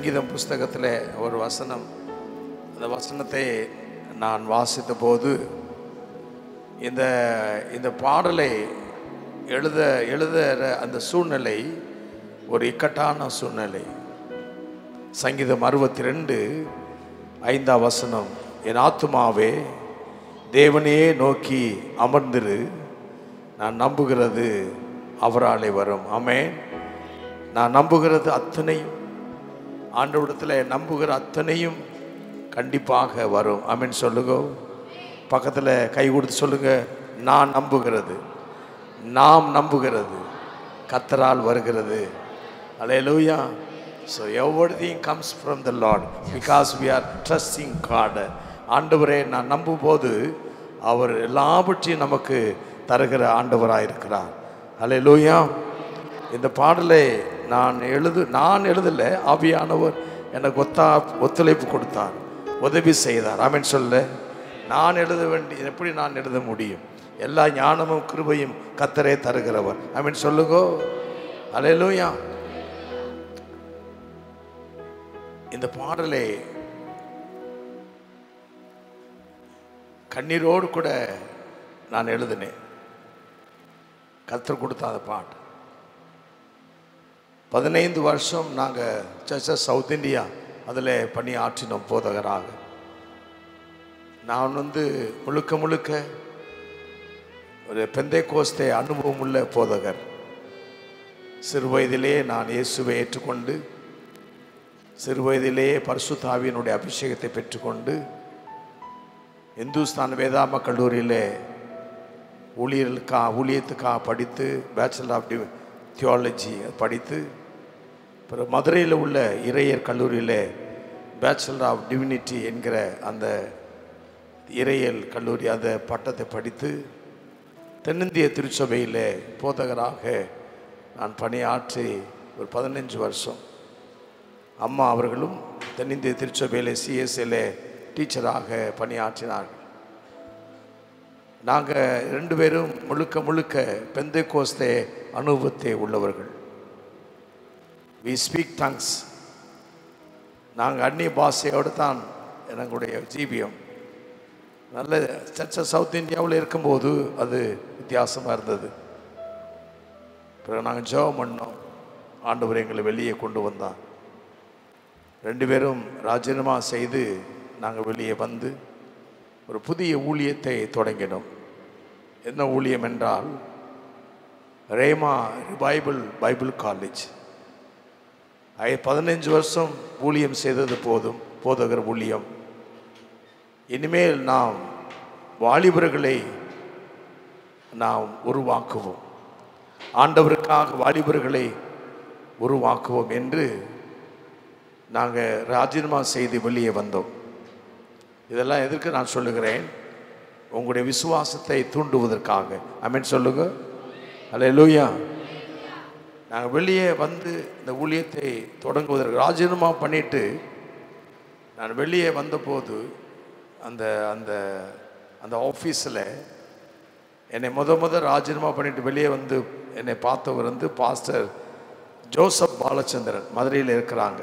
சங்கீதம் புஸ்தகத்தில் ஒரு வசனம் அந்த வசனத்தை நான் வாசித்த போது இந்த இந்த பாடலை எழுத எழுதுகிற அந்த சூழ்நிலை ஒரு இக்கட்டான சூழ்நிலை சங்கீதம் அறுபத்தி ரெண்டு ஐந்தாம் வசனம் என் ஆத்துமாவே தேவனையே நோக்கி அமர்ந்திரு நான் நம்புகிறது அவராலே வரும் ஆமென் நான் நம்புகிறது அத்தனையும் ஆண்டவிடத்தில் நம்புகிற அத்தனையும் கண்டிப்பாக வரும் ஆமென் சொல்லுங்க பக்கத்தில் கை கொடுத்து சொல்லுங்க நான் நம்புகிறது நாம் நம்புகிறது கத்தரால் வருகிறது hallelujah so everything comes from the Lord because we are trusting God ஆண்டவரே நான் நம்பும்போது அவர் எல்லாவற்றையும் நமக்கு தருகிற ஆண்டவராக இருக்கிறார் அலையலூயா இந்த பாடலை நான் எழுது நான் எழுதலை ஆவியானவர் எனக்கு ஒத்தா ஒத்துழைப்பு கொடுத்தார் உதவி செய்தார் ஆமென் சொல்ல நான் எழுத வேண்டிய எப்படி நான் எழுத முடியும் எல்லா ஞானமும் கிருபையும் கத்தரே தருகிறவர் ஆமென் சொல்லுங்கோ அலையலூயா இந்த பாடலை கண்ணீரோடு கூட நான் எழுதினேன் கத்தர் கொடுத்த அந்த பாட்டு பதினைந்து வருஷம் நாங்கள் சர்ச்சஸ் சவுத் இந்தியா அதில் பணி ஆற்றினோம் போதகராக நான் வந்து முழுக்க முழுக்க ஒரு பெந்தை கோஸ்தே அனுபவம் உள்ள போதகர் சிறு வயதிலே நான் இயேசுவை ஏற்றுக்கொண்டு சிறு வயதிலேயே பரிசுத்தாவியினுடைய அபிஷேகத்தை பெற்றுக்கொண்டு இந்துஸ்தான் வேதாம கல்லூரியில் ஊழியர்களுக்கா ஊழியத்துக்காக படித்து பேச்சுலர் ஆஃப் டி தியாலஜி படித்து அப்புறம் மதுரையில் உள்ள இறையர் கல்லூரியில் பேச்சுலர் ஆஃப் டிவினிட்டி என்கிற அந்த இறையல் கல்லூரி அந்த பட்டத்தை படித்து தென்னிந்திய திருச்சபையில் போதகராக நான் பணியாற்றி ஒரு பதினஞ்சு வருஷம் அம்மா அவர்களும் தென்னிந்திய திருச்சபையில் சிஎஸ்எல்ல டீச்சராக பணியாற்றினார்கள் நாங்கள் ரெண்டு பேரும் முழுக்க முழுக்க பெந்தை கோஸ்தே அனுபவத்தை உள்ளவர்கள் வி ஸ்பீக் டங்ஸ் நாங்கள் அந்நிய பாஷையோடு தான் எங்களுடைய ஜீவியம் நல்ல சர்ச்சை சவுத் இந்தியாவில் இருக்கும்போது அது வித்தியாசமாக இருந்தது பிறகு நாங்கள் ஜெபம் பண்ணோம் ஆண்டவர் எங்களை வெளியே கொண்டு வந்தார் ரெண்டு பேரும் ராஜினாமா செய்து நாங்கள் வெளியே வந்து ஒரு புதிய ஊழியத்தை தொடங்கினோம் என்ன ஊழியம் என்றால் ரேமா பைபிள் பைபிள் காலேஜ் ஐ பதினஞ்சு வருஷம் ஊழியம் செய்தது போதும் போதகர் ஊழியம் இனிமேல் நாம் வாலிபர்களை நாம் உருவாக்குவோம் ஆண்டவருக்காக வாலிபர்களை உருவாக்குவோம் என்று நாங்கள் ராஜினாமா செய்து வெளியே வந்தோம் இதெல்லாம் எதற்கு நான் சொல்லுகிறேன் உங்களுடைய விசுவாசத்தை தூண்டுவதற்காக அமீன் சொல்லுங்க அல்ல லூயா நாங்கள் வெளியே வந்து இந்த ஊழியத்தை தொடங்குவதற்கு ராஜினாமா பண்ணிட்டு நான் வெளியே வந்தபோது அந்த அந்த அந்த ஆஃபீஸில் என்னை முத முத ராஜினாமா பண்ணிட்டு வெளியே வந்து என்னை பார்த்தவர் வந்து பாஸ்டர் ஜோசப் பாலச்சந்திரன் மதுரையில் இருக்கிறாங்க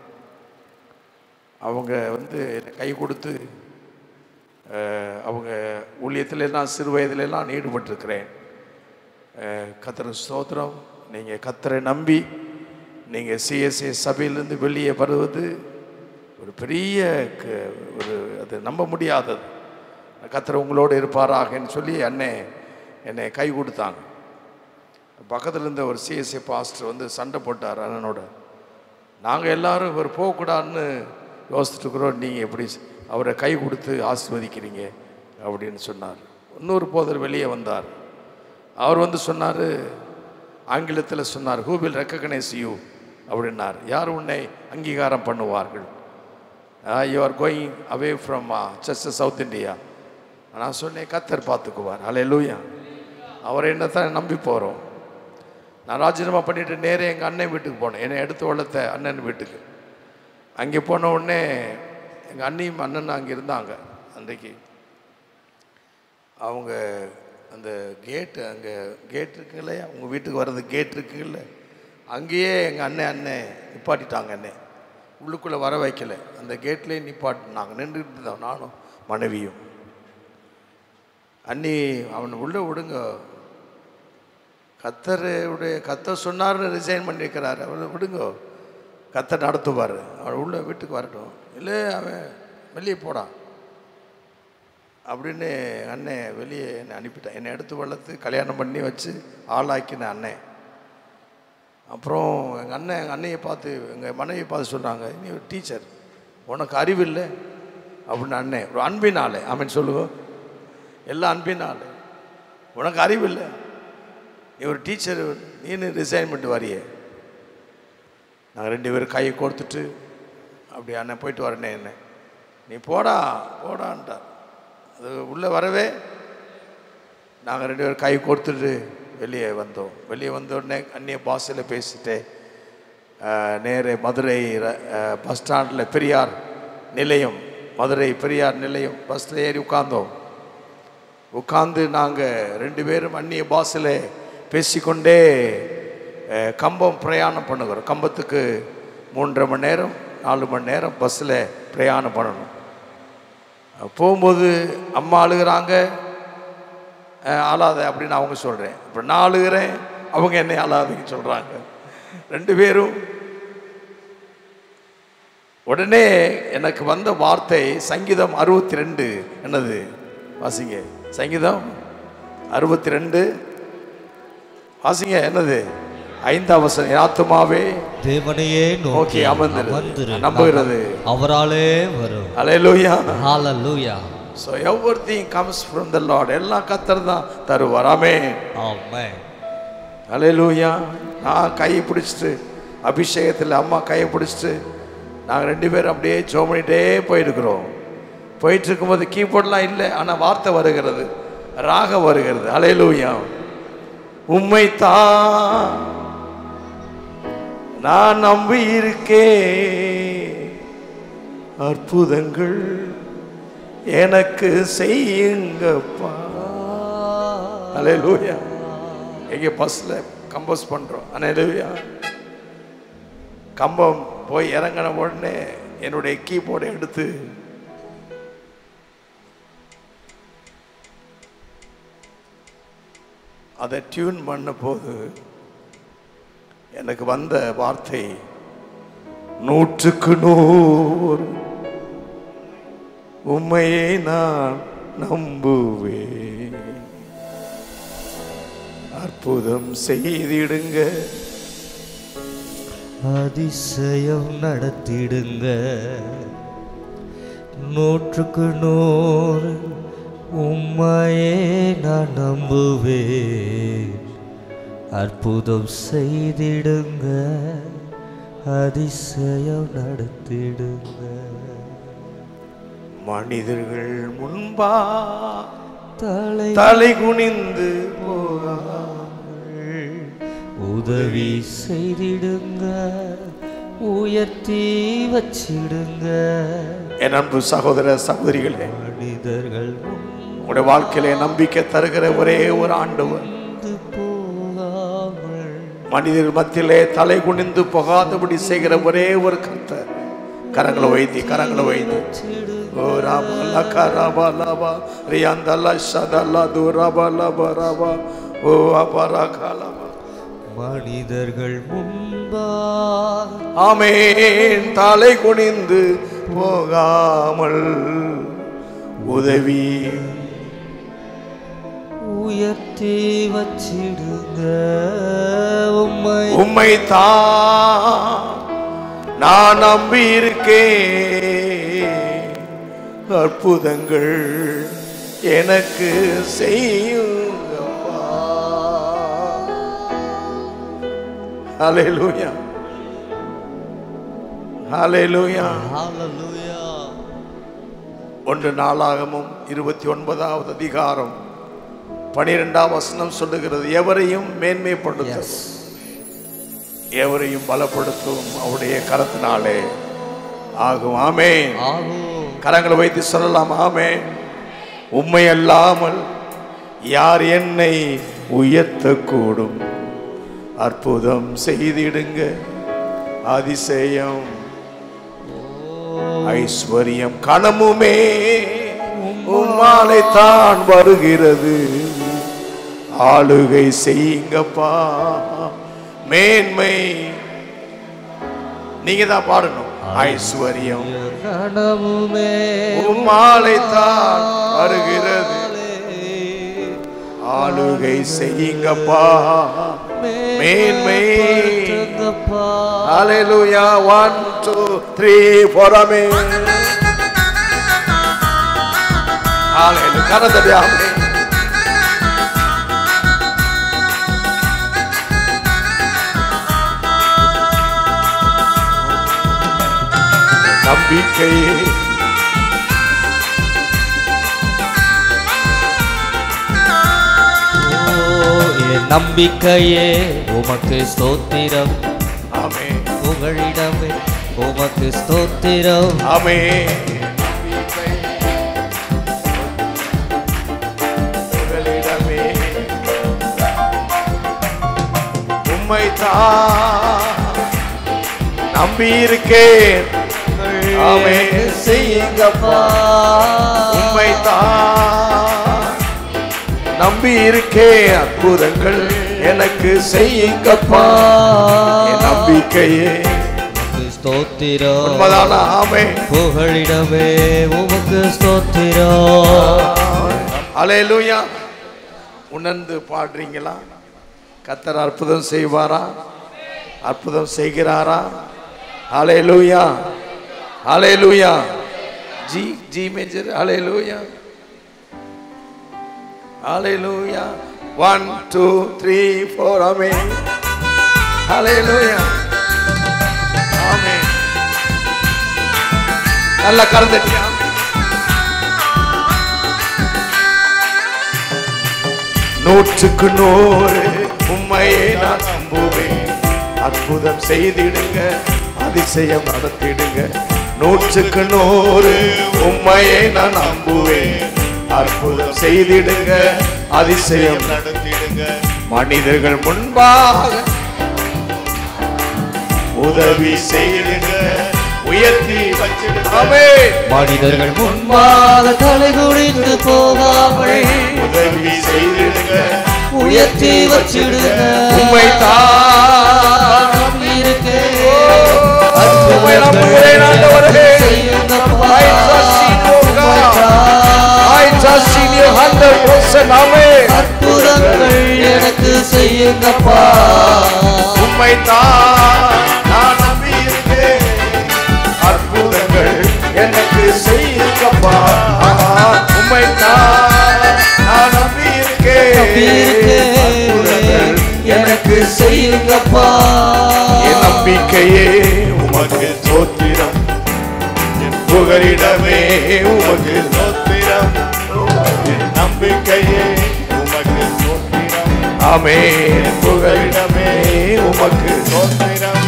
அவங்க வந்து என்னை கை கொடுத்து அஹ், அவங்க ஊழியத்தில் நான் சிறு வயதிலெல்லாம் நான் ஈடுபட்டிருக்கிறேன் அஹ், கத்தர் ஸ்தோத்திரம் நீங்கள் கத்தரை நம்பி நீங்கள் சிஎஸ்ஏ சபையிலேருந்து வெளியே வருவது ஒரு பெரிய க- ஒரு அது நம்ப முடியாதது கத்தர் உங்களோடு இருப்பாராகன்னு சொல்லி அண்ணே என்னை கை கொடுத்தாங்க பக்கத்தில் இருந்த ஒரு சிஎஸ்ஏ பாஸ்டர் வந்து சண்டை போட்டார் அண்ணனோட நாங்கள் எல்லாரும் இவர் போகக்கூடாதுன்னு யோசிச்சுட்டு இருக்கிறோம் நீங்கள் எப்படி அவரை கை கொடுத்து ஆசிர்வதிக்கிறீங்க அப்படின்னு சொன்னார் இன்னொரு போதர் வெளியே வந்தார் அவர் வந்து சொன்னார் ஆங்கிலத்தில் சொன்னார் ஹூ வில் ரெக்கக்னைஸ் யூ அப்படின்னார் யார் உன்னை அங்கீகாரம் பண்ணுவார்கள் you are going away from church South India நான் சொன்னேன் கத்தர் பார்த்துக்குவார் அலே லூயா அவரை என்னத்தான் நம்பி போகிறோம் நான் ராஜினாமா பண்ணிட்டு நேரே எங்கள் அண்ணன் வீட்டுக்கு போனேன் என்னை எடுத்து வளர்த்த அண்ணன் வீட்டுக்கு அங்கே போன உடனே எங்கள் அண்ணியும் அண்ணன் அங்கே இருந்தாங்க அன்றைக்கு அவங்க அந்த கேட்டு அங்கே கேட் இருக்கு இல்லையா உங்கள் வீட்டுக்கு வர்றது கேட் இருக்குல்ல அங்கேயே எங்கள் அண்ணன் அண்ணன் நிப்பாட்டிட்டாங்க அண்ணன் உள்ளுக்குள்ளே வர வைக்கல அந்த கேட்லேயே நிப்பாட்டு நாங்கள் நின்றுட்டு இருந்தோம் நானும் மனைவியும் அண்ணி அவனை உள்ளே விடுங்க கத்தருடைய கத்தர் சொன்னார்னு ரிசைன் பண்ணியிருக்கிறாரு அவனை விடுங்க கத்தர் நடத்துவார் அவன் உள்ள வீட்டுக்கு வரட்டும் இல்லை அவன் வெளியே போடான் அப்படின்னு அண்ணன் வெளியே என்னை அனுப்பிட்டான் என்னை எடுத்து வளர்த்து கல்யாணம் பண்ணி வச்சு ஆளாக்கின அண்ணன் அப்புறம் எங்கள் அண்ணன் எங்கள் அண்ணையை பார்த்து எங்கள் மனைவியை பார்த்து சொன்னாங்க நீ ஒரு டீச்சர் உனக்கு அறிவு இல்லை அப்படின்னு அண்ணன் ஒரு அன்பினாலே அவன் சொல்லுங்க எல்லாம் அன்பினாலே உனக்கு அறிவு இல்லை நீ ஒரு டீச்சர் நீனு ரிசைன் பண்ணிட்டு வரியே நாங்கள் ரெண்டு பேரும் கையை கோர்த்துட்டு அப்படி அண்ணன் போயிட்டு வரனே என்ன நீ போடா போடான்ட்டார் அது உள்ளே வரவே நாங்கள் ரெண்டு பேரும் கை கோர்த்துட்டு வெளியே வந்தோம் வெளியே வந்த உடனே அந்நிய பாஷையில் பேசிட்டு அஹ், நேரே மதுரை ர- அஹ், பஸ் ஸ்டாண்டில் பெரியார் நிலையம் மதுரை பெரியார் நிலையம் பஸ்ஸில் ஏறி உட்கார்ந்தோம் உட்கார்ந்து நாங்கள் ரெண்டு பேரும் அந்நிய பாஷையில் பேசிக்கொண்டே அஹ், கம்பம் பிரயாணம் பண்ணுகிறோம் கம்பத்துக்கு மூன்றரை மணி நேரம் நாலு மணி நேரம் பஸ்ஸில் பிரயாணம் பண்ணணும் போகும்போது அம்மா அழுகிறாங்க அஹ், அழாத அப்படின்னு அவங்க சொல்கிறேன் இப்போ நான் அழுகிறேன் அவங்க என்னை அழாதீங்கன்னு சொல்கிறாங்க ரெண்டு பேரும் உடனே எனக்கு வந்த வார்த்தை சங்கீதம் அறுபத்தி ரெண்டு என்னது வாசிங்க சங்கீதம் அறுபத்தி ரெண்டு வாசிங்க என்னது ஐந்தாம் வசனம் என் ஆத்துமாவே தேவனையே நோக்கி நோக்கி அமர்ந்திரு. அமர்ந்திரு நம்புகிறது. அவராலே வரும் அலையலூயா ஹalleluya so everything comes from the Lord எல்லாம் கத்தர் தான் தருவார் ஆமென் ஆமென் அலையலூயா நான் கையை பிடிச்சிட்டு அபிஷேகத்தில் அம்மா கையை பிடிச்சிட்டு நாங்கள் ரெண்டு பேரும் அப்படியே ஜோ பண்ணிகிட்டே போயிருக்கிறோம் போயிட்டு இருக்கும்போது கீபோர்ட்லாம் இல்லை ஆனால் வார்த்தை வருகிறது ராகம் வருகிறது அலையலூயா உம்மைத்தான் நான் நம்பி இருக்கேன் அற்புதங்கள் எனக்கு செய்யுங்கப்பா அலையலூயா எங்கே பஸ்ஸில் கம்போஸ் பண்ணுறோம் அலையலூயா கம்பம் போய் இறங்கின உடனே என்னுடைய கீபோர்டை எடுத்து அதை டியூன் பண்ண போது எனக்கு வந்த வார்த்தை நூற்றுக்கு நூறு உண்மையை நான் நம்புவேன் அற்புதம் செய்திடுங்க அதிசயம் நடத்திடுங்க நூற்றுக்கு நூறு உம்மையே நான் நம்புவேன் அற்புதம் செய்திடுங்க அதிசயம் நடத்திடுங்க மனிதர்கள் முன்பா தலை தலை குனிந்து போகா உதவி செய்திடுங்க உயர்த்தி வச்சிடுங்க என் அன்பு சகோதர சகோதரிகளே மனிதர்கள் உங்களுடைய வாழ்க்கையில நம்பிக்கை தருகிற ஒரே ஒரு ஆண்டவர் முந்து போகாமல் மனிதர் மத்தியிலே தலை குனிந்து போகாதபடி செய்கிற ஒரே ஒரு கர்த்தர் கரங்களை வைத்தி கரங்களை வைத்தி வச்சிடுங்க ஓ ராபா லகா ராபா லாபா ரியாந்தல்லா ஷதல்லா து ராபா லாபா ராபா ஓ அப்பா ராகா லாபா மனிதர்கள் முன்பா ஆமேன் தலை குனிந்து போகாமல் உதவி உயர்த்தி வச்சிடுங்க உம்மை உம்மை தான் நான் நம்பி இருக்கேன் அற்புதங்கள் எனக்கு செய்யுங்கப்பா ஹalleluya ஹalleluya ஹalleluya ஒன்று நாளாகமும் இருபத்தி ஒன்பதாவது அதிகாரம் பனிரெண்டாம் வசனம் சொல்லுகிறது எவரையும் மேன்மைப்படுத்தும் எவரையும் பலப்படுத்தும் அவருடைய கரத்தினாலே ஆகும் ஆமென் ஆகும் கரங்களை வைத்து சொல்லலாம் ஆமென் உண்மை அல்லாமல் யார் என்னை உயர்த்தக்கூடும் அற்புதம் செய்திடுங்க அதிசயம் ஐஸ்வர்யம் கணமுமே உம்மாலை தான் வருகிறது ஆளுகை செய்யுங்கப்பா மேன்மை நீங்க தான் பாடணும் ஐஸ்வர்யம் கனவுமே உம்மாலை தான் வருகிறது ஆளுகை செய்யுங்கப்பா மேன்மை மேன்மைப்பா Hallelujah. One, two, three, four. Amen. Hallelujah. கரத்தடி ஆமென். நம்பிக்கையே ஓ, என் நம்பிக்கையே உமக்கு ஸ்தோத்திரம் ஆமென் புகழிடமே உமக்கு ஸ்தோத்திரம் ஆமென் உங்களிடமே உம்மைத்தான் நம்பியிருக்கேன் ஆமென் செய்யுங்கப்பா உம்மைத்தான் நம்பி இருக்கேன் அற்புதங்கள் எனக்கு செய்யுங்கப்பா என் நம்பிக்கையே உமக்கு ஸ்தோத்திரம் உண்மைதான ஆமே புகழிடமே உமக்கு ஸ்தோத்திரம் அலையலூயா உணர்ந்து பாடுறீங்களா கத்தர் அற்புதம் செய்வாரா அற்புதம் செய்கிறாரா அலையலூயா அலையலூயா ஜி ஜி மேஜர் hallelujah hallelujah one two three four ஆமே அலையலூயா ஆமே நல்லா கறந்துட்டியா நூற்றுக்கு நூறு உண்மையை நான் நம்புவேன் அற்புதம் செய்திடுங்க அதிசயம் நடத்திடுங்க நூற்றுக்கு நூறு உண்மையை நான் நம்புவேன் அற்புதம் செய்திடுங்க அதிசயம் நடத்திடுங்க மனிதர்கள் முன்பாக உதவி செய்திடுங்க உயர்த்தி வச்சிடுங்க. ஆமென். மனிதர்கள் முன்பாக தலை குடிந்து போகாமல் உதவி செய்திடுங்க உயர்த்தி வச்சிடுங்க உண்மை தான் இருக்கேன் உம்மை நம்புகிறேன் ஆண்டவரே. I trust in you, God. I trust in you 100%. Amen. அற்புதங்கள் எனக்கு செய்யுங்கப்பா உம்மைத்தான் நான் நம்பியிருக்கேன். அற்புதங்கள் எனக்கு செய்யுங்கப்பா உம்மைத்தான் நான் நம்பியிருக்கேன். அற்புதங்கள் எனக்கு செய்யுங்கப்பா என் நம்பிக்கையே உமக்கு தோத்திரம் என் புகலிடமே உமக்கு ஸ்தோத்திரம் என் நம்பிக்கையே உமக்கு ஸ்தோத்திரம் ஆமே புகலிடமே உமக்கு ஸ்தோத்திரம்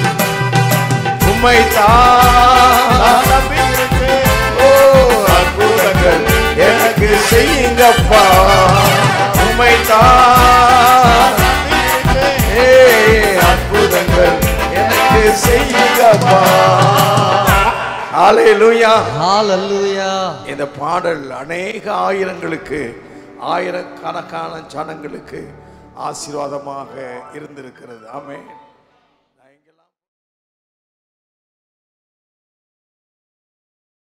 உம்மைத்தான் நான் நம்பியிருக்கேன். ஓ அற்புதங்கள் எனக்கு செய்யுங்கப்பா உம்மைத்தான் நம்பியிருக்கேன். ஏய், அற்புதங்கள் எனக்கு செய்யுங்கப்பா ஹalleluya ஹalleluya இந்த பாடல் அநேக ஆயிரங்களுக்கு ஆயிரக்கணக்கான ஜனங்களுக்கு ஆசீர்வாதமாக இருந்திருக்கிறது ஆமென்